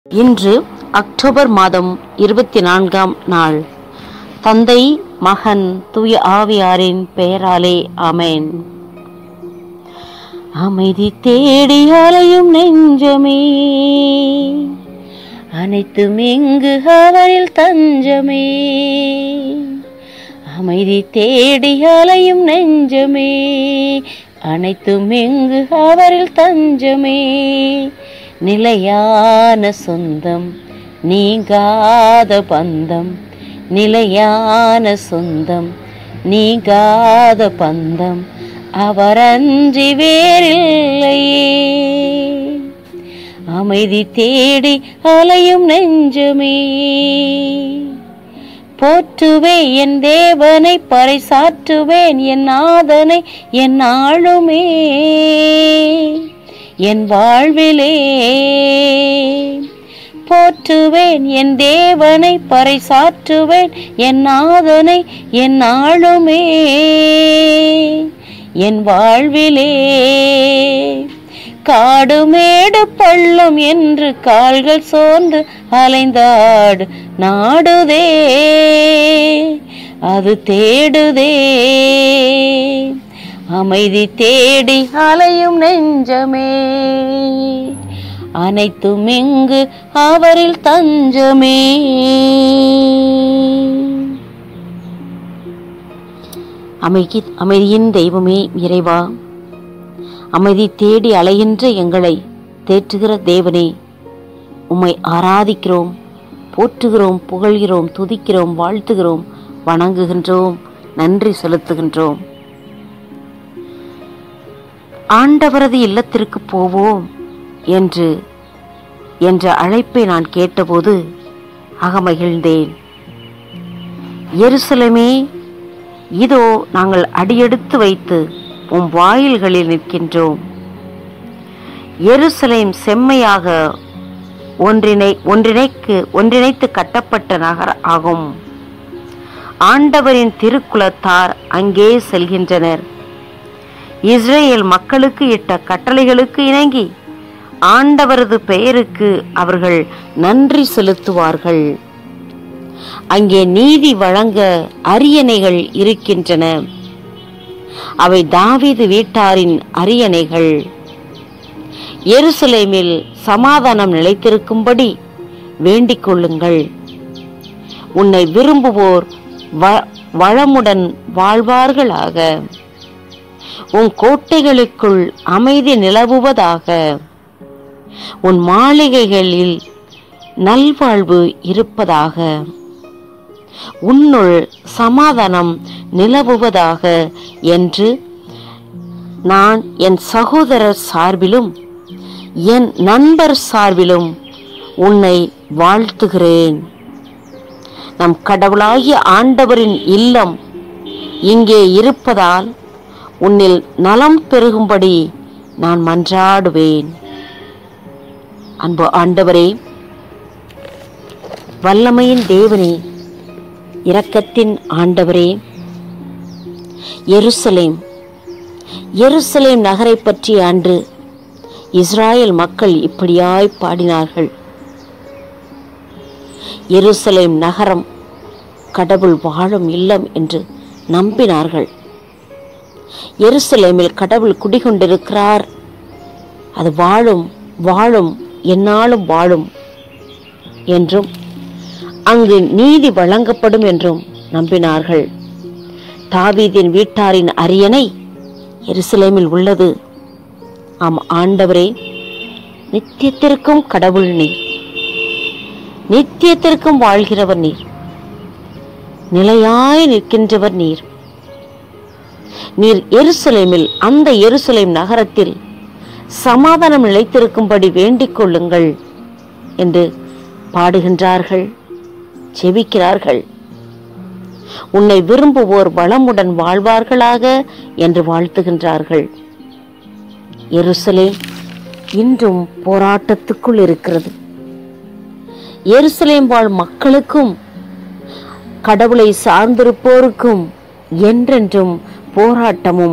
இன்று அக்டோபர் மாதம் இருபத்தி நான்காம் நாள் தந்தை மகன் தூய ஆவியாரின் பெயராலே ஆமென் அமைதி தேடி அலையும் நெஞ்சமே அனைத்தும் எங்கு அவரில் தஞ்சமே அமைதி தேடி அலையும் நெஞ்சமே அனைத்தும் எங்கு அவரில் தஞ்சமே நிலையான சொந்தம் நீங்காத பந்தம் நிலையான சொந்தம் நீங்காத பந்தம் அவரன்றி வேறில்லையே அமைதி தேடி அலையும் நெஞ்சமே போற்றுவேன் என் தேவனை பறைசாற்றுவேன் என் நாதனை என் ஆளுமே என் வாழ்விலே போற்றுவேன் என் தேவனை பறைசாற்றுவேன் என் நாதனை என் ஆளுமே என் வாழ்விலே காடு மேடு பள்ளம் என்று கால்கள் சோர்ந்து அலைந்தாடு நாடுதே அது தேடுதே அமைதி தேடி அலையும் நெஞ்சமே அனைத்தும் இங்கு அவரில் தஞ்சமே அமைதி அமைதியின் தெய்வமே இறைவா அமைதி தேடி அலைகின்ற எங்களை தேற்றுகிற தேவனே உம்மை ஆராதிக்கிறோம் போற்றுகிறோம் புகழ்கிறோம் துதிக்கிறோம் வாழ்த்துகிறோம் வணங்குகின்றோம் நன்றி செலுத்துகின்றோம் ஆண்டவரது இல்லத்திற்கு போவோம் என்று என்ற அழைப்பை நான் கேட்டபோது அகமகிழ்ந்தேன் எருசலமே இதோ நாங்கள் அடியெடுத்து வைத்து உம் வாயில்களில் நிற்கின்றோம் எருசலேம் செம்மையாக ஒன்றிணை ஒன்றிணைக்கு ஒன்றிணைத்து கட்டப்பட்ட நகர் ஆகும் ஆண்டவரின் திருக்குலத்தார் அங்கே செல்கின்றனர் இஸ்ரேல் மக்களுக்கு இட்ட கட்டளைகளுக்கு இணங்கி ஆண்டவரது பெயருக்கு அவர்கள் நன்றி செலுத்துவார்கள் அங்கே நீதி வழங்க அரியணைகள் இருக்கின்றன அவை தாவீது வீட்டாரின் அரியணைகள் எருசலேமில் சமாதானம் நிலைத்திருக்கும்படி வேண்டிக் கொள்ளுங்கள் உன்னை விரும்புவோர் வ- வளமுடன் வாழ்வார்களாக உன் கோட்டைகளுக்குள் அமைதி நிலவுவதாக உன் மாளிகைகளில் நல்வாழ்வு இருப்பதாக உன்னுள் சமாதானம் நிலவுவதாக என்று நான் என் சகோதரர் சார்பிலும் என் நண்பர் சார்பிலும் உன்னை வாழ்த்துகிறேன் நம் கடவுளாகிய ஆண்டவரின் இல்லம் இங்கே இருப்பதால் உன்னில் நலம் பெருகும்படி நான் மன்றாடுவேன் அன்பு ஆண்டவரே வல்லமையின் தேவனே இரக்கத்தின் ஆண்டவரே எருசலேம் எருசலேம் நகரை பற்றி அன்று இஸ்ராயேல் மக்கள் இப்படியாய் பாடினார்கள் எருசலேம் நகரம் கடவுள் வாழும் இல்லம் என்று நம்பினார்கள் எருசலேமில் கடவுள் குடிகொண்டிருக்கிறார் அது வாழும் வாழும் எந்நாளும் வாழும் என்றும் அங்கு நீதி வழங்கப்படும் என்றும் நம்பினார்கள் தாவீதின் வீட்டாரின் அரியணை எருசலேமில் உள்ளது ஆம் ஆண்டவரே நித்தியத்திற்கும் கடவுள் நீர் நித்தியத்திற்கும் வாழ்கிறவர் நீர் நிலையாய் நிற்கின்றவர் நீர் நீர் எருசலேமில் அந்த எருசலேம் நகரத்தில் சமாதானம் நிலைத்திருக்கும்படி வேண்டிக் கொள்ளுங்கள் என்று பாடுகின்றார்கள் செபிக்கிறார்கள் உன்னை விரும்புவோர் வளமுடன் வாழ்வார்களாக என்று வாழ்த்துகின்றார்கள் எருசலேம் இன்றும் போராட்டத்துக்குள் இருக்கிறது எருசலேம் வாழ் மக்களுக்கும் கடவுளை சார்ந்திருப்போருக்கும் என்றென்றும் போராட்டமும்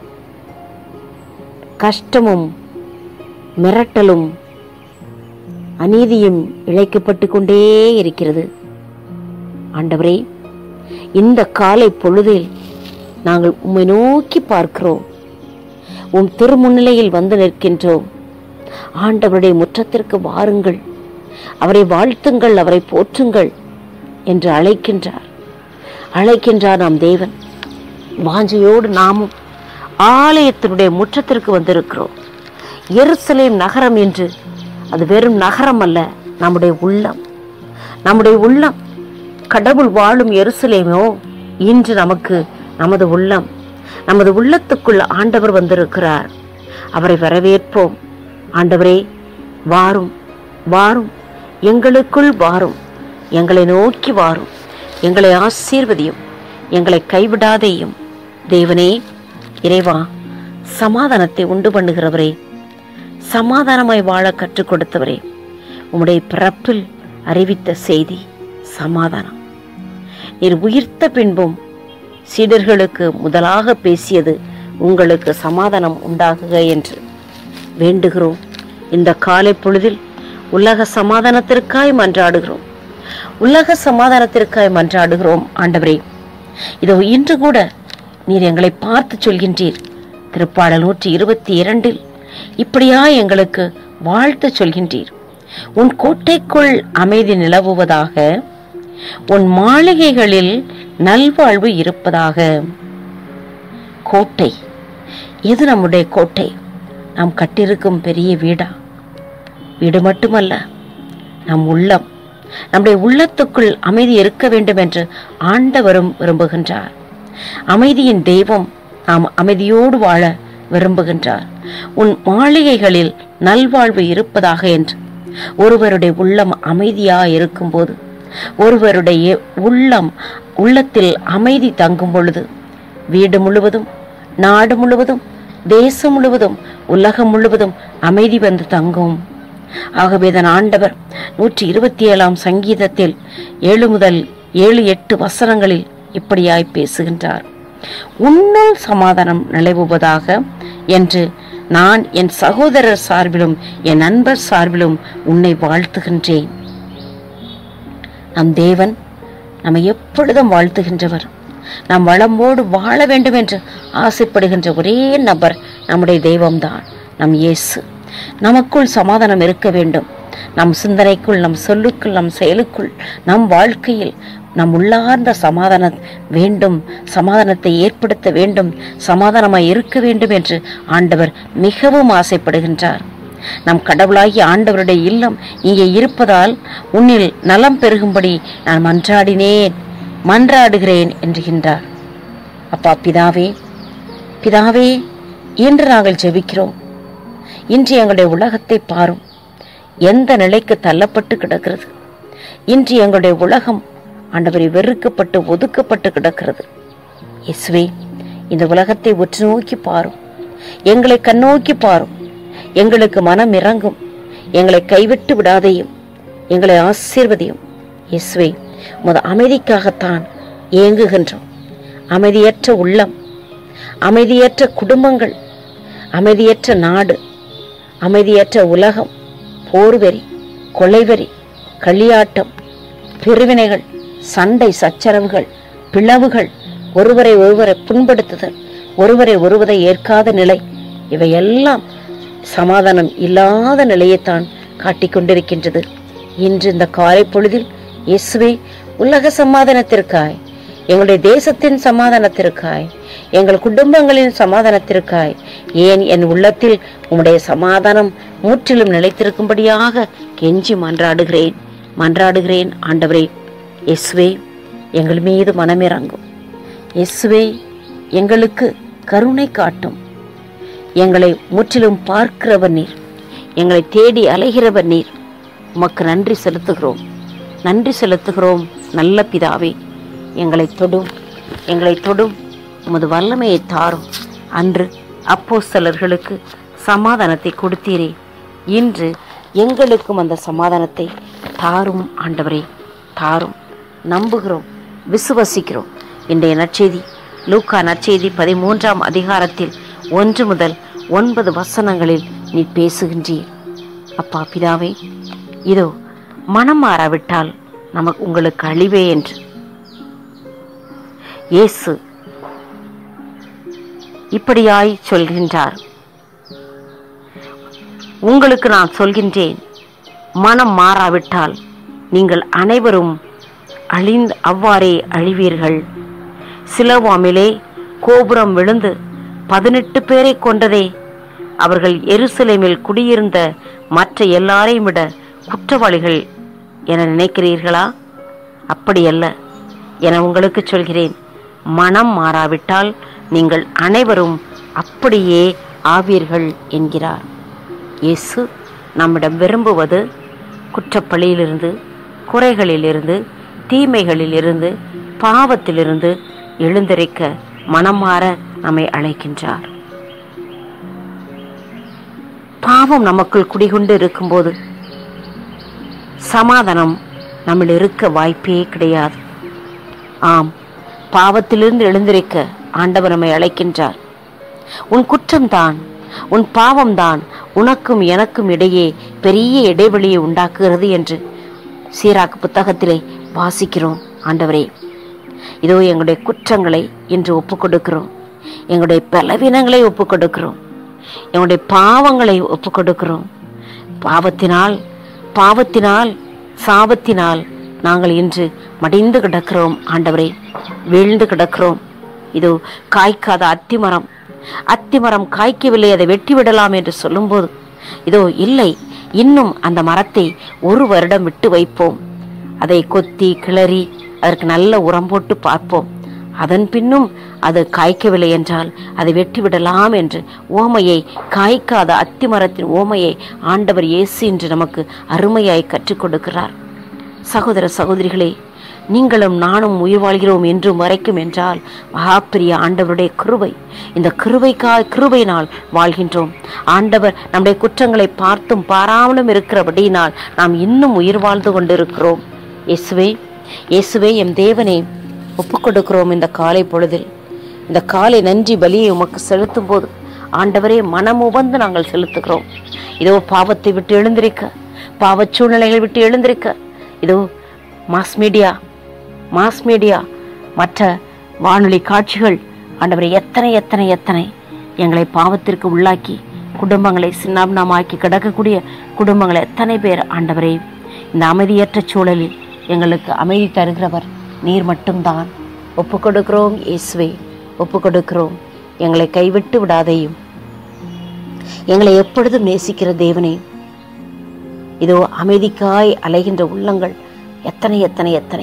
கஷ்டமும் மிரட்டலும் அநீதியும் இழைக்கப்பட்டு கொண்டே இருக்கிறது ஆண்டவரே இந்த காலை பொழுதில் நாங்கள் உம்மை நோக்கி பார்க்கிறோம் உம் திருமுன்னிலையில் வந்து நிற்கின்றோம் ஆண்டவருடைய முற்றத்திற்கு வாருங்கள் அவரை வாழ்த்துங்கள் அவரை போற்றுங்கள் என்று அழைக்கின்றார் அழைக்கின்றார் நாம் தேவன் வாஞ்சையோடு நாமும் ஆலயத்தினுடைய முற்றத்திற்கு வந்திருக்கிறோம் எருசலேம் நகரம் என்று அது வெறும் நகரம் அல்ல நம்முடைய உள்ளம் நம்முடைய உள்ளம் கடவுள் வாழும் எருசலேமோ இன்று நமக்கு நமது உள்ளம் நமது உள்ளத்துக்குள் ஆண்டவர் வந்திருக்கிறார் அவரை வரவேற்போம் ஆண்டவரே வாரும் வாரும் எங்களுக்குள் வாரும் எங்களை நோக்கி வாரும் எங்களை ஆசீர்வதியும் எங்களை கைவிடாதேயும் தேவனே இறைவா சமாதானத்தை உண்டு பண்ணுகிறவரே சமாதானமாய் வாழ கற்றுக் கொடுத்தவரே உம்முடைய பிறப்பில் அறிவித்த செய்தி சமாதானம் நீர் உயிர்த்த பின்பும் சீடர்களுக்கு முதலாக பேசியது உங்களுக்கு சமாதானம் உண்டாகுக என்று வேண்டுகிறோம் இந்த காலை பொழுதில் உலக சமாதானத்திற்காய் மன்றாடுகிறோம் உலக சமாதானத்திற்காய் மன்றாடுகிறோம் ஆண்டவரே இதோ இன்று கூட நீர் எங்களை பார்த்து சொல்கின்றீர் திருப்பாடல் நூற்றி இருபத்தி இரண்டில் இப்படியா எங்களுக்கு வாழ்த்து சொல்கின்றீர் உன் கோட்டைக்குள் அமைதி நிலவுவதாக உன் மாளிகைகளில் நல்வாழ்வு இருப்பதாக கோட்டை எது நம்முடைய கோட்டை நாம் கட்டிருக்கும் பெரிய வீடா வீடு மட்டுமல்ல நம் உள்ளம் நம்முடைய உள்ளத்துக்குள் அமைதி இருக்க வேண்டும் என்று ஆண்டவரும் விரும்புகின்றார் அமைதியின் தெய்வம் நாம் அமைதியோடு வாழ விரும்புகின்றார் உன் மாளிகைகளில் நல்வாழ்வு இருப்பதாக என்று ஒருவருடைய உள்ளம் அமைதியா இருக்கும்போது ஒருவருடைய உள்ளம் உள்ளத்தில் அமைதி தங்கும் பொழுது வீடு முழுவதும் நாடு முழுவதும் தேசம் முழுவதும் உலகம் முழுவதும் அமைதி வந்து தங்கும் ஆகவே தன் ஆண்டவர் நூற்றி இருபத்தி ஏழாம் சங்கீதத்தில் ஏழு முதல் ஏழு எட்டு வசனங்களில் இப்படியாய் பேசுகின்றார் உன்னுள் சமாதானம் நிலவுவதாக என்று நான் என் சகோதரர் சார்பிலும் என் நண்பர் சார்பிலும் உன்னை வாழ்த்துகின்றேன் நம் தேவன் நம்மை எப்பொழுதும் வாழ்த்துகின்றவர் நாம் வளமோடு வாழ வேண்டும் என்று ஆசைப்படுகின்ற ஒரே நபர் நம்முடைய தெய்வம்தான் நம் இயேசு நமக்குள் சமாதானம் இருக்க வேண்டும் நம் சிந்தனைக்குள் நம் சொல்லுக்குள் நம் செயலுக்குள் நம் வாழ்க்கையில் நம் உள்ளார்ந்த சமாதானம் வேண்டும் சமாதானத்தை ஏற்படுத்த வேண்டும் சமாதானமாய் இருக்க வேண்டும் என்று ஆண்டவர் மிகவும் ஆசைப்படுகின்றார் நம் கடவுளாகிய ஆண்டவருடைய இல்லம் இங்கே இருப்பதால் உன்னில் நலம் பெருகும்படி நான் மன்றாடினேன் மன்றாடுகிறேன் என்கின்றார் அப்பா பிதாவே பிதாவே இன்று நாங்கள் ஜெபிக்கிறோம் இன்று எங்களுடைய உலகத்தை பாரும் எந்த நிலைக்கு தள்ளப்பட்டு கிடக்கிறது இன்று எங்களுடைய உலகம் ஆண்டவரை வெறுக்கப்பட்டு ஒதுக்கப்பட்டு கிடக்கிறது இயேசுவே இந்த உலகத்தை உற்று நோக்கி பாரும் எங்களை கண்ணோக்கி பாரும் எங்களுக்கு மனம் இறங்கும் எங்களை கைவிட்டு விடாதையும் எங்களை ஆசீர்வதியும் இயேசுவே முத அமைதிக்காகத்தான் ஏங்குகின்றோம் அமைதியற்ற உள்ளம் அமைதியற்ற குடும்பங்கள் அமைதியற்ற நாடு அமைதியற்ற உலகம் போர்வெறி கொலைவெறி களியாட்டம் பிரிவினைகள் சண்டை சச்சரவுகள் பிளவுகள் ஒருவரை ஒருவரை புண்படுத்துதல் ஒருவரை ஒருவரை ஏற்காத நிலை இவையெல்லாம் சமாதானம் இல்லாத நிலையைத்தான் காட்டிக் கொண்டிருக்கின்றது இன்று இந்த காலை பொழுதில் இயேசுவே உலக சமாதானத்திற்காய் எங்களுடைய தேசத்தின் சமாதானத்திற்காய் எங்கள் குடும்பங்களின் சமாதானத்திற்காய் ஏன் என் உள்ளத்தில் உம்முடைய சமாதானம் முற்றிலும் நிலைத்திருக்கும்படியாக கெஞ்சி மன்றாடுகிறேன் மன்றாடுகிறேன் ஆண்டவரே இயேசுவே எங்கள் மீது மனமிறங்கும் இயேசுவே எங்களுக்கு கருணை காட்டும் எங்களை முற்றிலும் பார்க்கிறவர் நீர் எங்களை தேடி அலைகிறவர் நீர் உமக்கு நன்றி செலுத்துகிறோம் நன்றி செலுத்துகிறோம் நல்ல பிதாவே எங்களை தொடும் எங்களை தொடும் உமது வல்லமையை தாரும் அன்று அப்போஸ்தலர்களுக்கு சமாதானத்தை கொடுத்தீரே இன்று எங்களுக்கும் அந்த சமாதானத்தை தாரும் ஆண்டவரே தாரும் நம்புகிறோம் விசுவசிக்கிறோம் இன்றைய நற்செய்தி லூக்கா நற்செய்தி பதிமூன்றாம் அதிகாரத்தில் ஒன்று முதல் ஒன்பது வசனங்களில் நீ பேசுகின்றீர் அப்பா பிதாவே இதோ மனம் மாறாவிட்டால் நமக்கு உங்களுக்கு அழிவே என்று இயேசு இப்படியாய் சொல்கின்றார் உங்களுக்கு நான் சொல்கின்றேன் மனம் மாறாவிட்டால் நீங்கள் அனைவரும் அழிந்து அவ்வாறே அழிவீர்கள் சிலவாமிலே கோபுரம் விழுந்து பதினெட்டு பேரை கொண்டதே அவர்கள் எருசலேமில் குடியிருந்த மற்ற எல்லாரையும் விட குற்றவாளிகள் என நினைக்கிறீர்களா அப்படியல்ல என உங்களுக்கு சொல்கிறேன் மனம் மாறாவிட்டால் நீங்கள் அனைவரும் அப்படியே ஆவீர்கள் என்கிறார் இயேசு நம்மிடம் விரும்புவது குற்றப்பழியிலிருந்து குறைகளிலிருந்து தீமைகளிலிருந்து பாவத்திலிருந்து எழுந்திருக்க மனம் மாற நம்மை அழைக்கின்றார் பாவம் நமக்குள் குடிகொண்டு இருக்கும்போது சமாதானம் நம்மில் இருக்க வாய்ப்பே கிடையாது ஆம் பாவத்திலிருந்து எழுந்திருக்க ஆண்டவர் நம்மை அழைக்கின்றார் உன் குற்றம்தான் உன் பாவம்தான் உனக்கும் எனக்கும் இடையே பெரிய இடைவெளியை உண்டாக்குகிறது என்று சீராக்கு புத்தகத்திலே வாசிக்கிறோம் ஆண்டவரே இதோ எங்களுடைய குற்றங்களை இன்று ஒப்புக் கொடுக்கிறோம் எங்களுடைய பலவீனங்களை ஒப்புக் கொடுக்கிறோம் எங்களுடைய பாவங்களை ஒப்புக் கொடுக்கிறோம் பாவத்தினால் பாவத்தினால் சாபத்தினால் நாங்கள் இன்று மடிந்து கிடக்கிறோம் ஆண்டவரே வீழ்ந்து கிடக்கிறோம் இதோ காய்க்காத அத்திமரம் அத்திமரம் காய்க்கவில்லை அதை வெட்டி விடலாம் என்று சொல்லும்போது இதோ இல்லை இன்னும் அந்த மரத்தை ஒரு வருடம் விட்டு வைப்போம் அதை கொத்தி கிளறி அதற்கு நல்ல உரம் போட்டு பார்ப்போம் அதன் பின்னும் அது காய்க்கவில்லை என்றால் அதை வெட்டி விடலாம் என்று ஓமையை காய்க்காத அத்திமரத்தின் ஓமையை ஆண்டவர் இயேசு என்று நமக்கு அருமையாய் கற்றுக் கொடுக்கிறார் சகோதர சகோதரிகளே நீங்களும் நானும் உயிர் வாழ்கிறோம் என்று மறைக்கும் என்றால் மகாப்பிரிய ஆண்டவருடைய கிருபை இந்த கிருபைக்காய் கிருபையினால் வாழ்கின்றோம் ஆண்டவர் நம்முடைய குற்றங்களை பார்த்தும் பாராமலும் இருக்கிறபடியினால் நாம் இன்னும் உயிர் வாழ்ந்து கொண்டிருக்கிறோம் இயேசுவே இயேசுவே எம் தேவனே ஒப்புக் கொடுக்கிறோம் இந்த காலை பொழுதில் இந்த காலை நன்றி பலியை உமக்கு செலுத்தும் போது ஆண்டவரே மனமுவந்து நாங்கள் செலுத்துகிறோம் இதோ பாவத்தை விட்டு எழுந்திருக்க பாவச் சூழ்நிலைகள் விட்டு எழுந்திருக்க இதோ மாஸ் மீடியா மாஸ் மீடியா மற்ற வானொலி காட்சிகள் ஆண்டவரை எத்தனை எத்தனை எத்தனை எங்களை பாவத்திற்கு உள்ளாக்கி குடும்பங்களை சின்னாபின்னமாக்கி கிடக்கக்கூடிய குடும்பங்களை எத்தனை பேர் ஆண்டவரே இந்த அமைதியற்ற சூழலில் எங்களுக்கு அமைதி தருகிறவர் நீர் மட்டும்தான் ஒப்பு கொடுக்கிறோம் இயேசுவே ஒப்பு கொடுக்கிறோம் எங்களை கைவிட்டு விடாதையும் எங்களை எப்பொழுதும் நேசிக்கிற தேவனே இதோ அமைதிக்காய் அலைகின்ற உள்ளங்கள் எத்தனை எத்தனை எத்தனை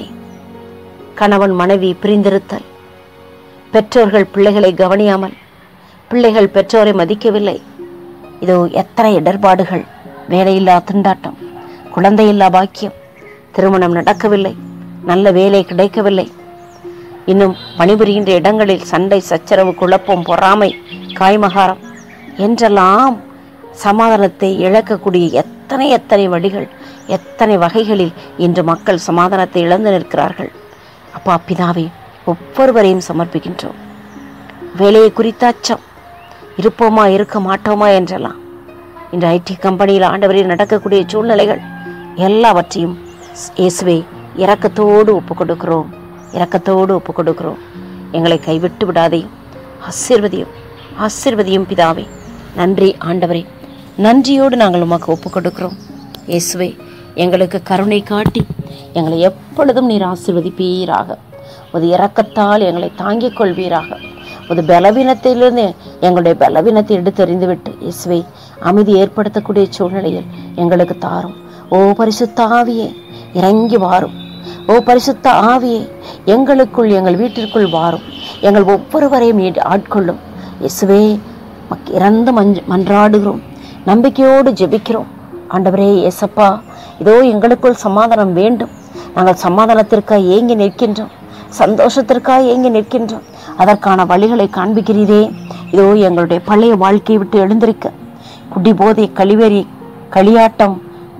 கணவன் மனைவி பிரிந்திருத்தல் பெற்றோர்கள் பிள்ளைகளை கவனியாமல் பிள்ளைகள் பெற்றோரை மதிக்கவில்லை இதோ எத்தனை இடர்பாடுகள் வேலையில்லா திண்டாட்டம் குழந்தையில்லா பாக்கியம் திருமணம் நடக்கவில்லை நல்ல வேலை கிடைக்கவில்லை இன்னும் பணிபுரிகின்ற இடங்களில் சண்டை சச்சரவு குழப்பம் பொறாமை காய்மகாரம் என்றெல்லாம் சமாதானத்தை இழக்கக்கூடிய எத்தனை எத்தனை வழிகள் எத்தனை வகைகளில் இன்று மக்கள் சமாதானத்தை இழந்து நிற்கிறார்கள் அப்பா பிதாவே ஒவ்வொருவரையும் சமர்ப்பிக்கின்றோம் வேலையை குறித்த அச்சம் இருப்போமா இருக்க மாட்டோமா என்றெல்லாம் இந்த ஐடி கம்பெனியில் ஆண்டவரில் நடக்கக்கூடிய சூழ்நிலைகள் எல்லாவற்றையும் இயேசுவே இரக்கத்தோடு ஒப்புக் கொடுக்கிறோம் இரக்கத்தோடு ஒப்புக் கொடுக்கிறோம் எங்களை கைவிட்டு விடாதையும் ஆசீர்வதியும் ஆசீர்வதியும் பிதாவே நன்றி ஆண்டவரே நன்றியோடு நாங்கள் உமக்கு ஒப்புக் கொடுக்கிறோம் இயேசுவே எங்களுக்கு கருணை காட்டி எங்களை எப்பொழுதும் நீர் ஆசீர்வதிப்பீராக ஒரு இரக்கத்தால் எங்களை தாங்கிக் கொள்வீராக ஒரு பலவீனத்திலிருந்து எங்களுடைய பலவீனத்தை எடுத்தெறிந்துவிட்டு இயேசுவை அமைதி ஏற்படுத்தக்கூடிய சூழ்நிலையில் எங்களுக்கு தாரும் ஓ பரிசுத்த ஆவியே இறங்கி வாரும் ஓ பரிசுத்த ஆவியே எங்களுக்குள் எங்கள் வீட்டிற்குள் வாரும் எங்கள் ஒவ்வொருவரையும் நீ ஆட்கொள்ளும் இயேசுவே மக் இறந்து மஞ்ச மன்றாடுகிறோம் நம்பிக்கையோடு ஜெபிக்கிறோம் ஆண்டவரே ஏசப்பா இதோ எங்களுக்குள் சமாதானம் வேண்டும் நாங்கள் சமாதானத்திற்காக ஏங்கி நிற்கின்றோம் சந்தோஷத்திற்காக ஏங்கி நிற்கின்றோம் அதற்கான வழிகளை காண்பிக்கிறீரே இதோ எங்களுடைய பழைய வாழ்க்கையை விட்டு எழுந்திருக்க குடி போதை கழிவெறி களியாட்டம்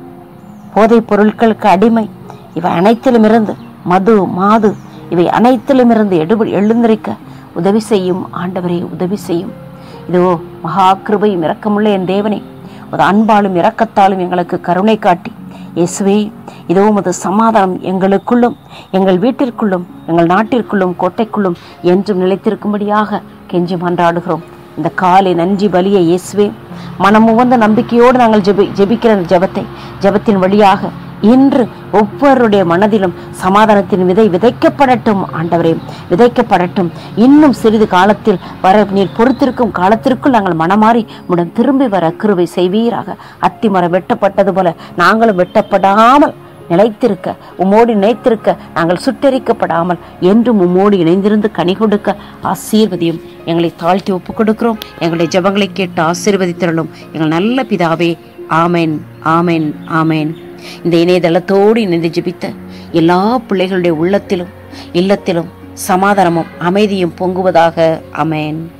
போதைப் பொருட்களுக்கு அடிமை இவை அனைத்திலும் இருந்து மது மாது இவை அனைத்திலும் இருந்து எடுப எழுந்திருக்க உதவி செய்யும் ஆண்டவரே உதவி செய்யும் இதோ மகா கிருபையும் இரக்கமுள்ள என் தேவனே ஒரு அன்பாலும் இரக்கத்தாலும் எங்களுக்கு கருணை காட்டி இயேசுவே இதோ உமது சமாதானம் எங்களுக்குள்ளும் எங்கள் வீட்டிற்குள்ளும் எங்கள் நாட்டிற்குள்ளும் கோட்டைக்குள்ளும் என்றும் நிலைத்திருக்கும்படியாக கெஞ்சி மன்றாடுகிறோம் இந்த காலை நன்றி பலியை இயேசுவே மனமுவந்த நம்பிக்கையோடு நாங்கள் ஜெபி ஜெபிக்கிற இந்த ஜெபத்தை ஜெபத்தின் வழியாக இன்று ஒவ்வொருடைய மனதிலும் சமாதானத்தின் விதை விதைக்கப்படட்டும் ஆண்டவரே விதைக்கப்படட்டும் இன்னும் சிறிது காலத்தில் வர நீர் பொறுத்திருக்கும் காலத்திற்குள் நாங்கள் மனமாறி உடன் திரும்பி வர கிருபை செய்வீராக அத்திமரம் வெட்டப்பட்டது போல நாங்களும் வெட்டப்படாமல் நிலைத்திருக்க உம்மோடு நிலைத்திருக்க நாங்கள் சுட்டெரிக்கப்படாமல் என்றும் உம்மோடு இணைந்திருந்து கனி கொடுக்க ஆசீர்வதியும் எங்களை தாழ்த்தி ஒப்புக் கொடுக்கிறோம் எங்களுடைய ஜெபங்களை கேட்டு ஆசீர்வதித்திரளும் எங்கள் நல்ல பிதாவே ஆமென் ஆமென் ஆமென் இந்த இணையதளத்தோடு இணைந்து ஜெபித்த எல்லா பிள்ளைகளுடைய உள்ளத்திலும் இல்லத்திலும் சமாதானமும் அமைதியும் பொங்குவதாக அமேன்